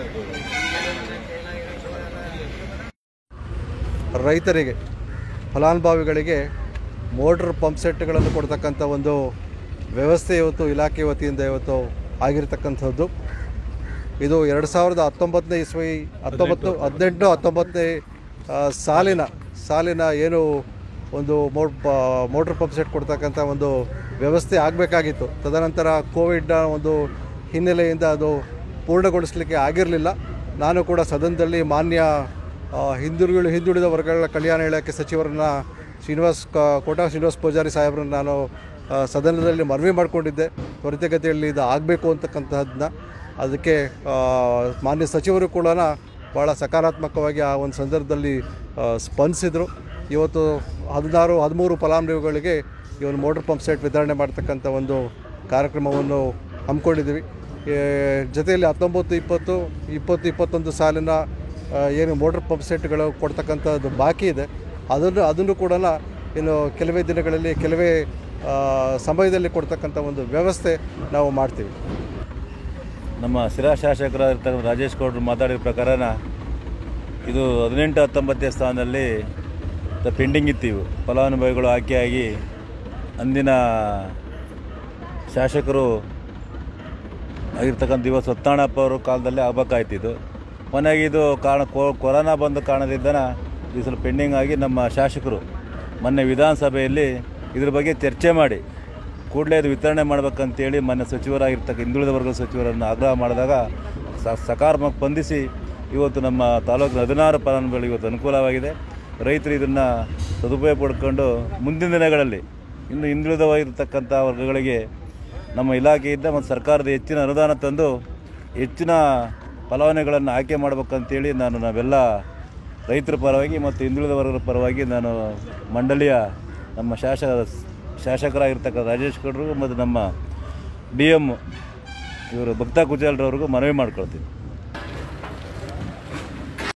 ರೈತರಿಗೆ ಫಲಾನುಭವಿಗಳಿಗೆ motor pump ಸೆಟ್ಗಳನ್ನು ಕೊಡ್ತಕ್ಕಂಥ ಒಂದು ವ್ಯವಸ್ಥೆ ಇವತ್ತು ಇಲಾಖೆ ವತಿಯಿಂದ ಇವತ್ತು ಆಗಿರ್ತಕ್ಕಂಥದ್ದು ಇದು ಎರಡು ಸಾವಿರದ ಹತ್ತೊಂಬತ್ತನೇ ಇಸ್ವಿ ಹತ್ತೊಂಬತ್ತು ಹದಿನೆಂಟು ಹತ್ತೊಂಬತ್ತನೇ ಆ, ಸಾಲಿನ ಸಾಲಿನ ಏನು ಒಂದು ಮೋಟ್ ಪ- ಮೋಟ್ರ್ ಪಂಪ್ ಸೆಟ್ ಕೊಡ್ತಕ್ಕಂಥ ಒಂದು ವ್ಯವಸ್ಥೆ ಆಗಬೇಕಾಗಿತ್ತು ತದನಂತರ ಕೋವಿಡ್ನ ಒಂದು ಹಿನ್ನೆಲೆಯಿಂದ ಅದು ಪೂರ್ಣಗೊಳಿಸಲಿಕ್ಕೆ ಆಗಿರಲಿಲ್ಲ ನಾನು ಕೂಡ ಸದನದಲ್ಲಿ ಮಾನ್ಯ ಆ, ಹಿಂದುಳಿದ ಹಿಂದುಳಿದ ವರ್ಗಗಳ ಕಲ್ಯಾಣ ಇಲಾಖೆ ಸಚಿವರನ್ನ ಶ್ರೀನಿವಾಸ್ ಕ- ಕೋಟಾ ಶ್ರೀನಿವಾಸ್ ಪೂಜಾರಿ ಸಾಹೇಬ್ರನ್ನ ನಾನು ಆ, ಸದನದಲ್ಲಿ ಮನವಿ ಮಾಡಿಕೊಂಡಿದ್ದೆ ತ್ವರಿತಗತಿಯಲ್ಲಿ ಇದು ಆಗಬೇಕು ಅಂತಕ್ಕಂಥದ್ದನ್ನ ಅದಕ್ಕೆ ಆ, ಮಾನ್ಯ ಸಚಿವರು ಕೂಡ ಭಾಳ ಸಕಾರಾತ್ಮಕವಾಗಿ ಆ ಒಂದು ಸಂದರ್ಭದಲ್ಲಿ ಆ, ಸ್ಪಂದಿಸಿದರು ಇವತ್ತು ಹದಿನಾರು ಹದಿಮೂರು ಫಲಾನುಭವಿಗಳಿಗೆ ಈ ಒಂದು ಮೋಟ್ರ್ ಪಂಪ್ ಸೆಟ್ ವಿತರಣೆ ಮಾಡ್ತಕ್ಕಂಥ ಒಂದು ಕಾರ್ಯಕ್ರಮವನ್ನು ಹಮ್ಮಿಕೊಂಡಿದ್ದೀವಿ ಏ, ಜೊತೆಯಲ್ಲಿ ಹತ್ತೊಂಬತ್ತು ಇಪ್ಪತ್ತು ಇಪ್ಪತ್ತು ಇಪ್ಪತ್ತೊಂದು ಸಾಲಿನ ಆ, ಏನು ಮೋಟ್ರ್ ಪಂಪ್ ಸೆಟ್ಗಳು ಕೊಡ್ತಕ್ಕಂಥದ್ದು ಬಾಕಿ ಇದೆ ಅದನ್ನು ಅದನ್ನು ಕೂಡ ಇನ್ನು ಕೆಲವೇ ದಿನಗಳಲ್ಲಿ ಕೆಲವೇ ಆ, ಸಮಯದಲ್ಲಿ ಕೊಡ್ತಕ್ಕಂಥ ಒಂದು ವ್ಯವಸ್ಥೆ ನಾವು ಮಾಡ್ತೀವಿ ನಮ್ಮ ಸ್ಥಿರ ಶಾಸಕರಾಗಿರ್ತಕ್ಕಂಥ ರಾಜೇಶ್ ಗೌಡರು ಮಾತಾಡಿದ ಪ್ರಕಾರನ ಇದು ಹದಿನೆಂಟು ಹತ್ತೊಂಬತ್ತನೇ ಸ್ಥಾನದಲ್ಲಿ ದ ಪೆಂಡಿಂಗ್ ಇತ್ತು ಇವು ಫಲಾನುಭವಿಗಳು ಆಯ್ಕೆಯಾಗಿ ಅಂದಿನ ಶಾಸಕರು ಆಗಿರ್ತಕ್ಕಂಥ ದಿವಸ ಸತ್ತಾಣಪ್ಪ ಅವರ ಕಾಲದಲ್ಲೇ ಆಗಬೇಕಾಯ್ತಿದ್ದು ಕೊನೆಗೆ ಇದು ಕಾರಣ ಕೊ- ಕೊರೋನಾ ಬಂದ ಕಾರಣದಿಂದನ ಇದು ಸ್ವಲ್ಪ ಪೆಂಡಿಂಗ್ ಆಗಿ ನಮ್ಮ ಶಾಸಕರು ಮೊನ್ನೆ ವಿಧಾನಸಭೆಯಲ್ಲಿ ಇದ್ರ ಬಗ್ಗೆ ಚರ್ಚೆ ಮಾಡಿ ಕೂಡಲೇ ಇದು ವಿತರಣೆ ಮಾಡ್ಬೇಕಂತೇಳಿ ಮೊನ್ನೆ ಸಚಿವರಾಗಿರ್ತಕ್ಕ ಹಿಂದುಳಿದ ವರ್ಗದ ಸಚಿವರನ್ನು ಆಗ್ರಹ ಮಾಡಿದಾಗ ಸ ಸಕಾರಾತ್ಮಕ ಸ್ಪಂದಿಸಿ ಇವತ್ತು ನಮ್ಮ ತಾಲೂಕಿನ ಹದಿನಾರು ಫಲಾನುಭವಿಗಳು ಇವತ್ತು ಅನುಕೂಲವಾಗಿದೆ ರೈತರು ಇದನ್ನು ಸದುಪಯೋಗ ಪಡ್ಕೊಂಡು ಮುಂದಿನ ದಿನಗಳಲ್ಲಿ ಇನ್ನು ಹಿಂದುಳಿದವಾಗಿರ್ತಕ್ಕಂಥ ವರ್ಗಗಳಿಗೆ ನಮ್ಮ ಇಲಾಖೆಯಿಂದ ಮತ್ತು ಸರ್ಕಾರದ ಹೆಚ್ಚಿನ ಅನುದಾನ ತಂದು ಹೆಚ್ಚಿನ ಫಲಾವಣೆಗಳನ್ನು ಆಯ್ಕೆ ಮಾಡ್ಬೇಕಂತೇಳಿ ನಾನು ನಾವೆಲ್ಲ ರೈತರ ಪರವಾಗಿ ಮತ್ತು ಹಿಂದುಳಿದ ವರ್ಗದ ಪರವಾಗಿ ನಾನು ಮಂಡಳಿಯ ನಮ್ಮ ಶಾಸಕ ಶಾಸಕರಾಗಿರ್ತಕ್ಕಂಥ ರಾಜೇಶ್ ಗೌಡರು ಮತ್ತು ನಮ್ಮ ಡಿ ಎಮ್ ಇವರು ಭಕ್ತಾ ಕುಚಾಲ್ರವ್ರಿಗೂ ಮನವಿ ಮಾಡ್ಕೊಳ್ತೀನಿ